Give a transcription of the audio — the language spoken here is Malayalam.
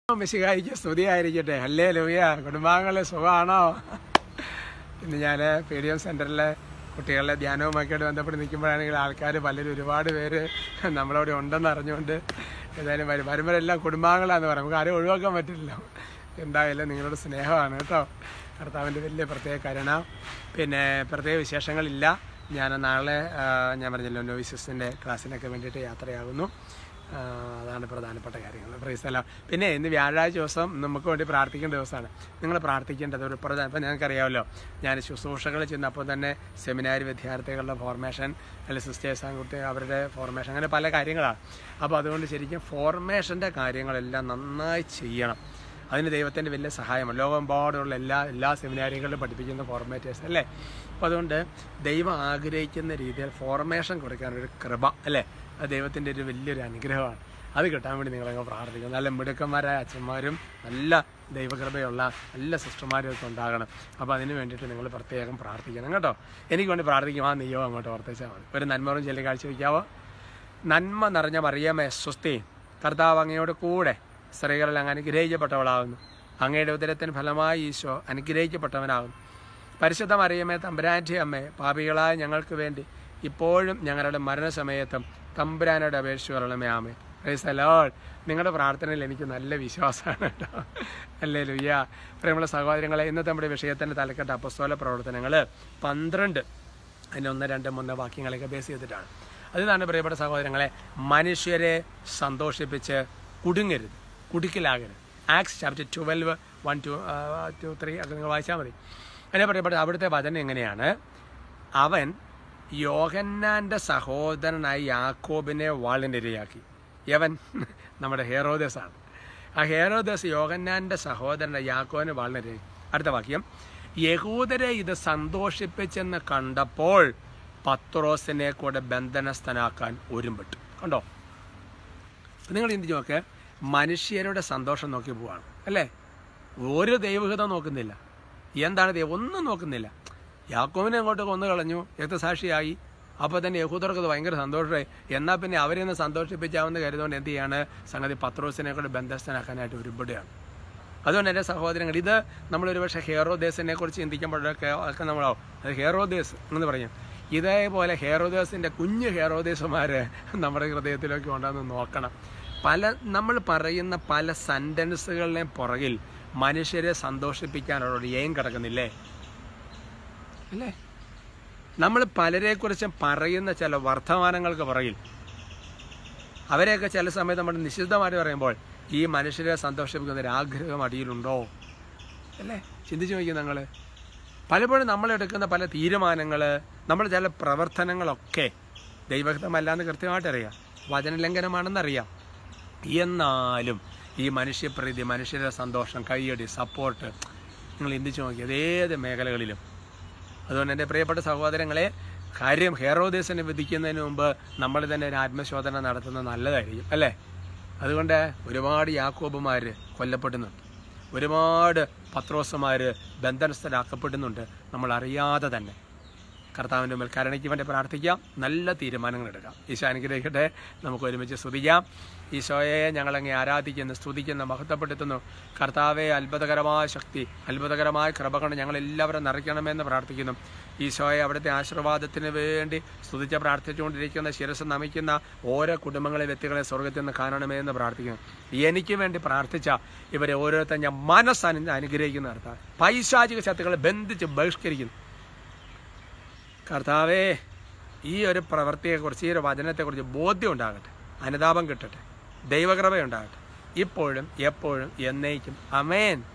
മിശികായിക്ക് സ്തുതിയായിരിക്കട്ടെ അല്ലേ ലൂയ കുടുംബാംഗങ്ങളെ സുഖമാണോ ഇന്ന് ഞാൻ പി ഡി എം സെൻറ്ററിലെ കുട്ടികളുടെ ധ്യാനവുമൊക്കെയായിട്ട് ബന്ധപ്പെട്ട് നിൽക്കുമ്പോഴാണെങ്കിൽ ആൾക്കാർ പലരും ഒരുപാട് പേര് നമ്മളവിടെ ഉണ്ടെന്ന് അറിഞ്ഞുകൊണ്ട് ഏതായാലും വരും വരുമ്പോഴെല്ലാം കുടുംബാംഗങ്ങളാന്ന് പറയും നമുക്ക് ആരും ഒഴിവാക്കാൻ പറ്റില്ല എന്തായാലും നിങ്ങളുടെ സ്നേഹമാണ് കേട്ടോ കർത്താവിൻ്റെ വലിയ പ്രത്യേക കരുണ പിന്നെ പ്രത്യേക വിശേഷങ്ങളില്ല ഞാൻ നാളെ ആ, ഞാൻ പറഞ്ഞല്ലോ നോവിസസിൻ്റെ ക്ലാസ്സിനൊക്കെ വേണ്ടിയിട്ട് യാത്രയാകുന്നു ആ, അതാണ് പ്രധാനപ്പെട്ട കാര്യങ്ങൾ പ്രൈസല പിന്നെ ഇന്ന് വ്യാഴാഴ്ച ദിവസം നമുക്ക് വേണ്ടി പ്രാർത്ഥിക്കേണ്ട ദിവസമാണ് നിങ്ങൾ പ്രാർത്ഥിക്കേണ്ടത് ഒരു പ്രധാന ഇപ്പം ഞങ്ങൾക്കറിയാമല്ലോ ഞാൻ ശുശ്രൂഷകൾ ചെന്നപ്പോൾ തന്നെ സെമിനാരി വിദ്യാർത്ഥികളുടെ ഫോർമേഷൻ അല്ലെങ്കിൽ സിസ്റ്റേഴ്സ് ആൺകുട്ടി അവരുടെ ഫോർമേഷൻ അങ്ങനെ പല കാര്യങ്ങളാണ് അപ്പോൾ അതുകൊണ്ട് ശരിക്കും ഫോർമേഷൻ്റെ കാര്യങ്ങളെല്ലാം നന്നായി ചെയ്യണം അതിന് ദൈവത്തിൻ്റെ വലിയ സഹായമാണ് ലോകമെമ്പാടുള്ള എല്ലാ എല്ലാ സെമിനാരികളിലും പഠിപ്പിക്കുന്ന ഫോർമേറ്റേഴ്സ് അല്ലേ അപ്പോൾ അതുകൊണ്ട് ദൈവം ആഗ്രഹിക്കുന്ന രീതിയിൽ ഫോർമേഷൻ കൊടുക്കാനൊരു കൃപ അല്ലേ അത് ദൈവത്തിൻ്റെ ഒരു വലിയൊരു അനുഗ്രഹമാണ് അത് കിട്ടാൻ വേണ്ടി നിങ്ങളങ്ങ് പ്രാർത്ഥിക്കും നല്ല മിടുക്കന്മാരായ അച്ഛന്മാരും നല്ല ദൈവകൃപയുള്ള നല്ല സിസ്റ്റർമാരും ഒക്കെ ഉണ്ടാകണം അപ്പോൾ അതിന് വേണ്ടിയിട്ട് നിങ്ങൾ പ്രത്യേകം പ്രാർത്ഥിക്കണം കേട്ടോ എനിക്ക് വേണ്ടി പ്രാർത്ഥിക്കും ആ നെയ്യോ അങ്ങോട്ട് ഓർത്തിച്ചാൽ മതി ഒരു നന്മറും ചെല്ലി കാഴ്ച വയ്ക്കാവോ നന്മ നിറഞ്ഞ മറിയമേ സ്വസ്തി കർത്താവ് അങ്ങയോട് കൂടെ സ്ത്രീകളിൽ അങ്ങ് അനുഗ്രഹിക്കപ്പെട്ടവളാകുന്നു അങ്ങയുടെ ഉദരത്തിന് ഫലമായി ഈശോ അനുഗ്രഹിക്കപ്പെട്ടവനാകുന്നു പരിശുദ്ധ മറിയമേ തമ്പുരാൻ്റെ അമ്മേ പാപികളായ ഞങ്ങൾക്ക് വേണ്ടി ഇപ്പോഴും ഞങ്ങളുടെ മരണസമയത്തും തമ്പുരാനോട് അപേക്ഷിച്ച് വരണമേ ആമേ പ്രൈസ് അലോൾ നിങ്ങളുടെ പ്രാർത്ഥനയിൽ എനിക്ക് നല്ല വിശ്വാസമാണ് കേട്ടോ അല്ലേ ലുയ്യ പ്രിയമുള്ള സഹോദരങ്ങളെ ഇന്നത്തെ നമ്മുടെ വിഷയത്തിൻ്റെ തലക്കെട്ട് അപ്പസ്തോല പ്രവർത്തനങ്ങൾ പന്ത്രണ്ട് അതിൻ്റെ ഒന്ന് രണ്ട് മൂന്ന് വാക്യങ്ങളൊക്കെ ബേസ് ചെയ്തിട്ടാണ് അതിനാണ് പ്രിയപ്പെട്ട സഹോദരങ്ങളെ മനുഷ്യരെ സന്തോഷിപ്പിച്ച് കുടുങ്ങരുത് കുടുക്കിലാകരുത് Acts chapter twelve one two two three ഒക്കെ നിങ്ങൾ വായിച്ചാൽ മതി അതിനെ പറയപ്പെട്ട അവിടുത്തെ വചനം എങ്ങനെയാണ് അവൻ യോഹന്നാൻ്റെ സഹോദരനായ യാക്കോബിനെ വാളിനിരയാക്കി യവൻ നമ്മുടെ ഹേറോദസാണ് ആ ഹേറോദസ് യോഹന്നാൻ്റെ സഹോദരനായ യാക്കോബിനെ വാളിനിരയാക്കി അടുത്ത വാക്യം യഹൂദരെ ഇത് സന്തോഷിപ്പിച്ചെന്ന് കണ്ടപ്പോൾ പത്രോസിനെ കൂടെ ബന്ധനസ്ഥനാക്കാൻ ഒരുമ്പെട്ടു കണ്ടോ നിങ്ങൾ ചിന്തിച്ച് നോക്ക് മനുഷ്യരുടെ സന്തോഷം നോക്കി പോവാണ് അല്ലേ ഒരു ദൈവഹിതം നോക്കുന്നില്ല എന്താണ് ദൈവം ഒന്നും നോക്കുന്നില്ല യാക്കോവിനെ അങ്ങോട്ട് കൊന്നു കളഞ്ഞു രക്തസാക്ഷിയായി അപ്പോൾ തന്നെ യഹൂദർക്ക് അത് ഭയങ്കര സന്തോഷമായി എന്നാൽ പിന്നെ അവരെ ഒന്ന് സന്തോഷിപ്പിച്ചാവുന്ന കരുതുകൊണ്ട് എന്ത് ചെയ്യാണ് സംഗതി പത്രോസിനെ കൂടെ ബന്ധസ്ഥനാക്കാനായിട്ട് ഒരുപടിയാണ് അതുകൊണ്ട് എൻ്റെ സഹോദരങ്ങൾ ഇത് നമ്മളൊരു പക്ഷേ ഹേറോദേസിനെ കുറിച്ച് ചിന്തിക്കുമ്പോഴൊക്കെ ഒക്കെ നമ്മളാവും അത് ഹേറോദേസ് എന്ന് പറയും ഇതേപോലെ ഹേറോദേസിൻ്റെ കുഞ്ഞു ഹേറോദേസുമാർ നമ്മുടെ ഹൃദയത്തിലൊക്കെ ഉണ്ടെന്ന് നോക്കണം പല നമ്മൾ പറയുന്ന പല സെൻറ്റൻസുകളുടെയും പുറകിൽ മനുഷ്യരെ സന്തോഷിപ്പിക്കാനുള്ള ഏം കിടക്കുന്നില്ലേ അല്ലേ നമ്മൾ പലരെക്കുറിച്ചും പറയുന്ന ചില വർത്തമാനങ്ങൾക്ക് പുറകിൽ അവരെയൊക്കെ ചില സമയത്ത് നമ്മൾ നിശ്ചിതമായിട്ട് പറയുമ്പോൾ ഈ മനുഷ്യരെ സന്തോഷിപ്പിക്കുന്ന ഒരു ആഗ്രഹം അടിയിലുണ്ടോ അല്ലേ ചിന്തിച്ചു നോക്കിയ നിങ്ങൾ പലപ്പോഴും നമ്മൾ എടുക്കുന്ന പല തീരുമാനങ്ങൾ നമ്മൾ ചില പ്രവർത്തനങ്ങളൊക്കെ ദൈവഹിതമല്ലാന്ന് കൃത്യമായിട്ട് അറിയാം വചനലംഘനമാണെന്നറിയാം എന്നാലും ഈ മനുഷ്യപ്രീതി മനുഷ്യരുടെ സന്തോഷം കൈയടി സപ്പോർട്ട് നിങ്ങൾ ചിന്തിച്ചു നോക്കിയത് ഏത് മേഖലകളിലും അതുകൊണ്ട് എൻ്റെ പ്രിയപ്പെട്ട സഹോദരങ്ങളെ കാര്യം ഹേറോദേശനെ വിധിക്കുന്നതിന് മുമ്പ് നമ്മൾ തന്നെ ഒരു ആത്മശോധന നടത്തുന്നത് നല്ലതായിരിക്കും അല്ലേ അതുകൊണ്ട് ഒരുപാട് യാക്കോബുമാർ കൊല്ലപ്പെടുന്നുണ്ട് ഒരുപാട് പത്രോസമാർ ബന്ധനസ്ഥരാക്കപ്പെടുന്നുണ്ട് നമ്മൾ അറിയാതെ തന്നെ കർത്താവിൻ്റെ മുമ്പിൽ കരുണയ്ക്ക് വേണ്ടി പ്രാർത്ഥിക്കാം നല്ല തീരുമാനങ്ങൾ എടുക്കാം ഈശോ അനുഗ്രഹിക്കട്ടെ നമുക്ക് ഒരുമിച്ച് സ്തുതിക്കാം ഈശോയെ ഞങ്ങളങ്ങെ ആരാധിക്കുന്നു സ്തുതിക്കുന്നു മഹത്വപ്പെടുത്തുന്നു കർത്താവെ അത്ഭുതകരമായ ശക്തി അത്ഭുതകരമായ കൃപ കൊണ്ട് ഞങ്ങൾ എല്ലാവരും നിറയ്ക്കണമെന്ന് പ്രാർത്ഥിക്കുന്നു ഈശോയെ അവിടുത്തെ ആശീർവാദത്തിന് വേണ്ടി സ്തുതിച്ച് പ്രാർത്ഥിച്ചുകൊണ്ടിരിക്കുന്ന ശിരസ് നമിക്കുന്ന ഓരോ കുടുംബങ്ങളെ വ്യക്തികളെ സ്വർഗത്തിൽ നിന്ന് കാണണമേ എന്ന് പ്രാർത്ഥിക്കുന്നു എനിക്ക് വേണ്ടി പ്രാർത്ഥിച്ച ഇവരെ ഓരോരുത്തരും ഞാൻ മനസ്സനു അനുഗ്രഹിക്കുന്ന കർത്താവ് പൈശാചിക ശക്തികളെ ബന്ധിച്ച് ബഹിഷ്കരിക്കുന്നു കർത്താവേ ഈ ഒരു പ്രവൃത്തിയെക്കുറിച്ച് ഈ ഒരു വചനത്തെക്കുറിച്ച് ബോധ്യം ഉണ്ടാകട്ടെ അനുതാപം കിട്ടട്ടെ ദൈവകൃപ ഉണ്ടാകട്ടെ ഇപ്പോഴും എപ്പോഴും എന്നേക്കും അമേൻ